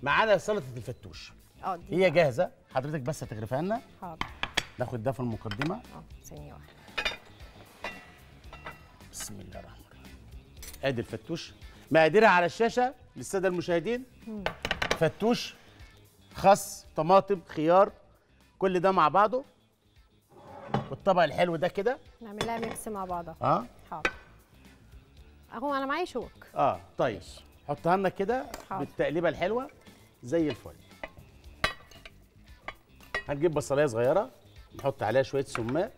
معانا سلطه الفتوش اه دي هي جاهزه حضرتك بس هتغرفها لنا حاضر ناخد ده في المقدمه اه ثانيه واحده بسم الله الرحمن الرحيم ادي الفتوش مقاديرها على الشاشه للساده المشاهدين فتوش خس طماطم خيار كل ده مع بعضه والطبق الحلو ده كده نعملها ميكس مع بعضها اه حاضر اهو انا معايا شوك اه طيب حطها لنا كده حاضر. بالتقليبه الحلوه زي الفل هنجيب بصلايه صغيره نحط عليها شويه سماق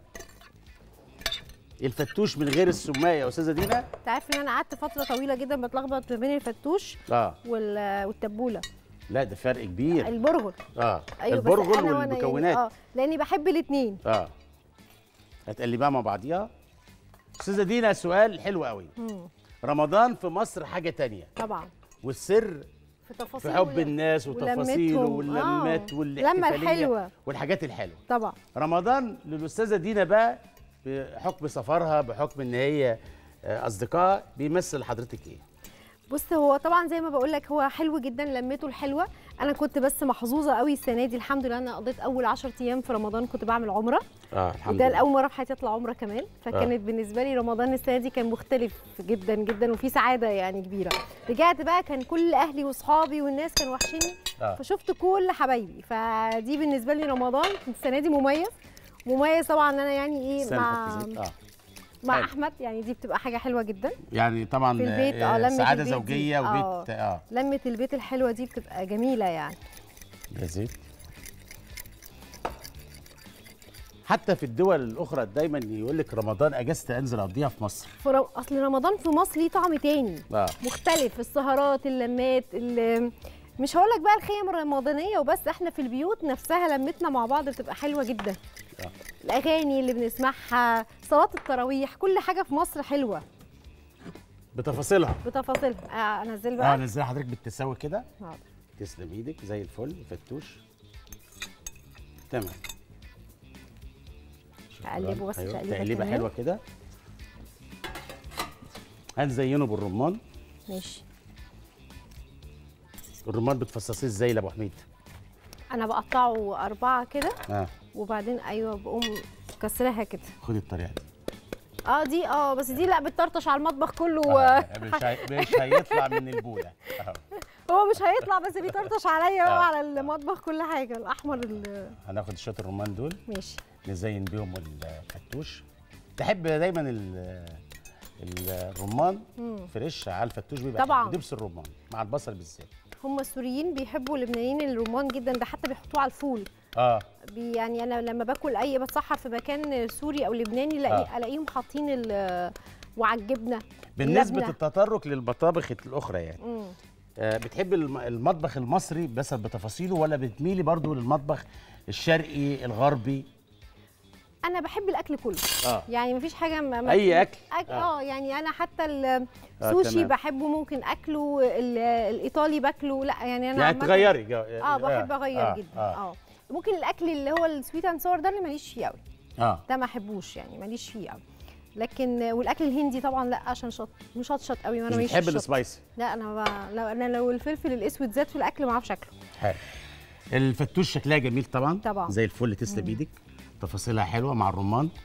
الفتوش من غير السماق يا استاذه دينا انت عارف ان انا قعدت فتره طويله جدا بتلخبط ما بين الفتوش اه وال- والتبوله لا ده فرق كبير البرغل اه ايوه بس البرغل أنا وأنا والمكونات يعني اه لاني بحب الاثنين اه هتقلبها مع بعضيها استاذه دينا سؤال حلو قوي رمضان في مصر حاجه تانية طبعا والسر في تفاصيل في حب وال- الناس وتفاصيله ولمتهم. واللمات آه. والاحتفاليه اللمة الحلوة. والحاجات الحلوه طبعا رمضان للاستاذه دينا بقى بحكم سفرها بحكم ان هي آه، اصدقاء بيمثل لحضرتك ايه بص هو طبعا زي ما بقول لك هو حلو جدا لمته الحلوه انا كنت بس محظوظه قوي السنه دي الحمد لله انا قضيت اول 10 ايام في رمضان كنت بعمل عمره اه الحمد وده لله لاول مره في حياتي اطلع عمره كمان فكانت بالنسبه لي رمضان السنه دي كان مختلف جدا جدا وفي سعاده يعني كبيره رجعت بقى كان كل اهلي واصحابي والناس كانوا وحشيني آه. فشفت كل حبايبي فدي بالنسبه لي رمضان السنه دي مميز مميز طبعا ان انا يعني ايه السنة مع اللي فاتت. اه مع حلو. احمد يعني دي بتبقى حاجه حلوه جدا يعني طبعا في البيت، آه، آه، لمة سعاده البيت دي. زوجيه آه. وبيت اه لمه البيت الحلوه دي بتبقى جميله يعني يا زيت حتى في الدول الاخرى دايما يقول لك رمضان اجازه انزل اقضيها في مصر فرو... اصل رمضان في مصر ليه طعم تاني اه مختلف السهرات اللمات ال- مش هقول لك بقى الخيم الرمضانيه وبس احنا في البيوت نفسها لمتنا مع بعض بتبقى حلوه جدا آه. الاغاني اللي بنسمعها صلاه التراويح كل حاجه في مصر حلوه بتفاصيلها بتفاصيلها آه، انزل اه بقى نزلها حضرتك بالتساوي كده حاضر. تسلم ايدك زي الفل فتوش تمام شكراً. أقلبه بس أيوة. تقليبة تقليبه كمان. حلوه كده هنزينه بالرمان ماشي الرمان بتفصصيه ازاي لابو حميد انا بقطعه اربعه كده اه وبعدين ايوه بقوم كسرها كده خدي الطريقه دي اه دي اه بس دي لا بتطرطش على المطبخ كله آه. مش, هي... مش هيطلع من البوله آه. هو مش هيطلع بس بيطرطش عليا آه. بقى على المطبخ كل حاجه الاحمر ال- هناخد شويه الرمان دول ماشي نزين بيهم الفتوش تحب دايما ال- ال- الرمان فريش على الفتوش بيبقى طبعاً. حلو. دبس الرمان مع البصل بالذات هم السوريين بيحبوا اللبنانيين الرمان جدا ده حتى بيحطوه على الفول اه بي يعني انا لما باكل اي بتسحر في مكان سوري او لبناني الاقي آه. الاقيهم حاطين ال- وعلى الجبنه بالنسبه اللبنة. للتطرق للمطابخ الاخرى يعني مم. آه بتحب الم- المطبخ المصري بس بتفاصيله ولا بتميلي برضو للمطبخ الشرقي الغربي انا بحب الاكل كله اه يعني مفيش حاجه ما ما- اي اكل أك... آه. اه يعني انا حتى السوشي تمام. بحبه ممكن اكله ال- الايطالي باكله لا يعني انا يعني عامةً- تغيري جو... اه بحب اغير آه. جدا اه, اه ممكن الاكل اللي هو السويت اند سور ده اللي ماليش فيه قوي آه. ده ما احبوش يعني ماليش فيه قوي لكن والاكل الهندي طبعا لا عشان شط مشطشط قوي وانا مش ماليش في بتحب الشط. السبايسي لا انا ب... لو انا لو الفلفل الاسود زاد في الاكل ما اعرفش شكله حلو الفتوش شكلها جميل طبعا طبعا. زي الفل تسلم ايدك تفاصيلها حلوه مع الرمان